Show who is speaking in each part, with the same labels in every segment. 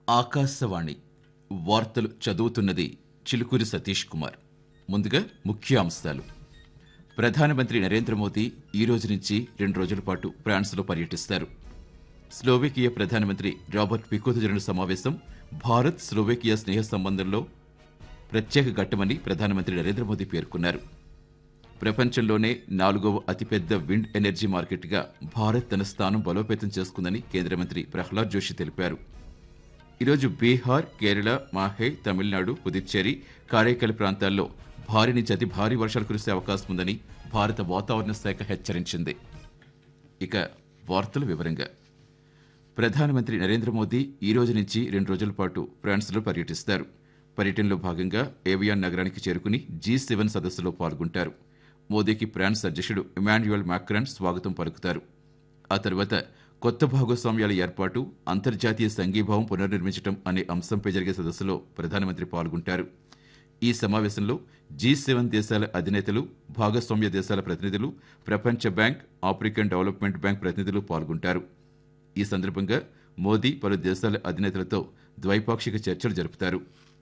Speaker 1: ఆకాశవాణి వార్తలు చదువుతున్నది చిలుకూరి సతీష్ కుమార్ ముందుగా ముఖ్యాంశాలు ప్రధానమంత్రి నరేంద్ర మోదీ ఈ రోజు నుంచి రెండు రోజుల పాటు ఫ్రాన్స్లో పర్యటిస్తారు స్లోవేకియా ప్రధానమంత్రి రాబర్ట్ పికోతో జరిగిన సమావేశం భారత్ స్లోవేకియా స్నేహ సంబంధంలో ప్రత్యేక ఘట్టమని ప్రధానమంత్రి నరేంద్ర మోదీ పేర్కొన్నారు ప్రపంచంలోనే నాలుగవ అతిపెద్ద విండ్ ఎనర్జీ మార్కెట్గా భారత్ తన స్థానం బలోపేతం చేసుకుందని కేంద్ర మంత్రి ప్రహ్లాద్ జోషి తెలిపారు ఈరోజు బీహార్ కేరళ మాహే తమిళనాడు పుదుచ్చేరి కారైకల్ ప్రాంతాల్లో భారీ నుంచి అతి భారీ వర్షాలు కురిసే అవకాశం ఉందని భారత వాతావరణ శాఖ హెచ్చరించింది ఇక వార్తల వివరంగా ప్రధానమంత్రి నరేంద్ర మోదీ ఈ రోజు నుంచి రెండు రోజుల పాటు ఫ్రాన్స్లో పర్యటిస్తారు పర్యటనలో భాగంగా ఏవియాన్ నగరానికి చేరుకుని జీ సెవెన్ సదస్సులో పాల్గొంటారు మోదీకి ఫ్రాన్స్ అధ్యక్షుడు ఇమాన్యుయల్ మాక్రాన్ స్వాగతం పలుకుతారు ఆ తర్వాత కొత్త భాగస్వామ్యాల ఏర్పాటు అంతర్జాతీయ సంఘీభావం పునర్నిర్మించడం అనే అంశంపై జరిగే సదస్సులో ప్రధానమంత్రి పాల్గొంటారు ఈ సమావేశంలో జీ సెవెన్ దేశాల అధినేతలు భాగస్వామ్య దేశాల ప్రతినిధులు ప్రపంచ బ్యాంక్ ఆఫ్రికన్ డెవలప్మెంట్ బ్యాంక్ ప్రతినిధులు పాల్గొంటారు ఈ సందర్భంగా మోదీ పలు దేశాల అధినేతలతో ద్వైపాక్షిక చర్చలు జరుపుతారు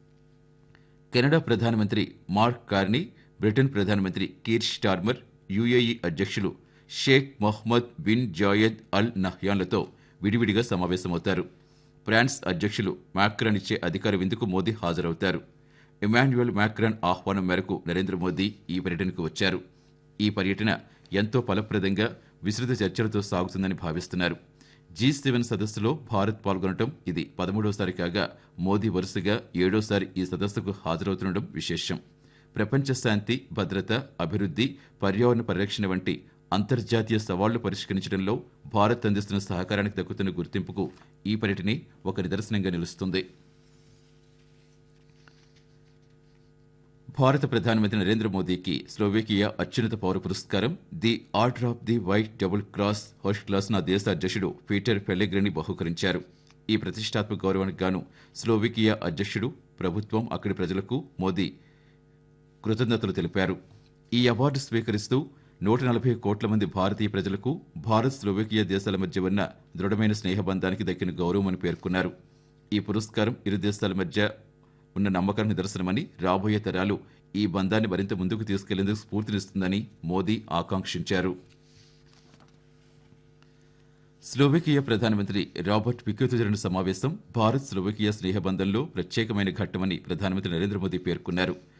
Speaker 1: కెనడా ప్రధానమంత్రి మార్క్ కార్నీ బ్రిటన్ ప్రధానమంత్రి కీర్ స్టార్మర్ యుఏఈ అధ్యక్షులు Sheikh Mohammed bin Zayed Al నహ్యాన్లతో విడివిడిగా సమావేశమవుతారు ఫ్రాన్స్ అధ్యక్షులు మాక్రాన్ ఇచ్చే అధికార విందుకు మోదీ హాజరవుతారు ఇమాన్యుయల్ మాక్రాన్ ఆహ్వానం మేరకు నరేంద్ర మోదీ ఈ పర్యటనకు వచ్చారు ఈ పర్యటన ఎంతో ఫలప్రదంగా విస్తృత చర్చలతో సాగుతుందని భావిస్తున్నారు జీ సెవెన్ సదస్సులో భారత్ పాల్గొనడం ఇది పదమూడవసారి కాగా మోదీ వరుసగా ఏడోసారి ఈ సదస్సుకు హాజరవుతుండడం విశేషం ప్రపంచ శాంతి భద్రత అభివృద్ధి పర్యావరణ పరిరక్షణ వంటి అంతర్జాతీయ సవాళ్లు పరిష్కరించడంలో భారత్ అందిస్తున్న సహకారానికి దక్కుతున్న గుర్తింపుకు ఈ పర్యటనే ఒక నిదర్శనంగా నిలుస్తుంది భారత ప్రధానమంత్రి నరేంద్ర మోదీకి స్లోవేకియా అత్యున్నత పౌర పురస్కారం the Order of the White Double Cross First Class నా దేశ అధ్యక్షుడు పీటర్ పెల్లెగ్రిని బహుకరించారు ఈ ప్రతిష్టాత్మక గౌరవానికి గాను స్లోవేకియా అధ్యక్షుడు ప్రభుత్వం అక్కడి ప్రజలకు మోదీ కృతజ్ఞతలు తెలిపారు ఈ అవార్డు స్వీకరిస్తూ నూట నలభై కోట్ల మంది భారతీయ ప్రజలకు భారత్ స్లోవేకియా దేశాల మధ్య ఉన్న దృఢమైన స్నేహబంధానికి దక్కిన గౌరవం అని పేర్కొన్నారు ఈ పురస్కారం ఇరు దేశాల మధ్య ఉన్న నమ్మకం నిదర్శనమని రాబోయే తరాలు ఈ బంధాన్ని మరింత ముందుకు తీసుకెళ్లేందుకు స్ఫూర్తినిస్తుందని మోదీ ఆకాంక్షించారు స్లోవేకియా ప్రధానమంత్రి రాబర్ట్ పికోతో జరిగిన సమావేశం భారత్ స్లోవేకియా స్నేహబంధంలో ప్రత్యేకమైన ఘట్టమని ప్రధానమంత్రి నరేంద్ర మోదీ పేర్కొన్నారు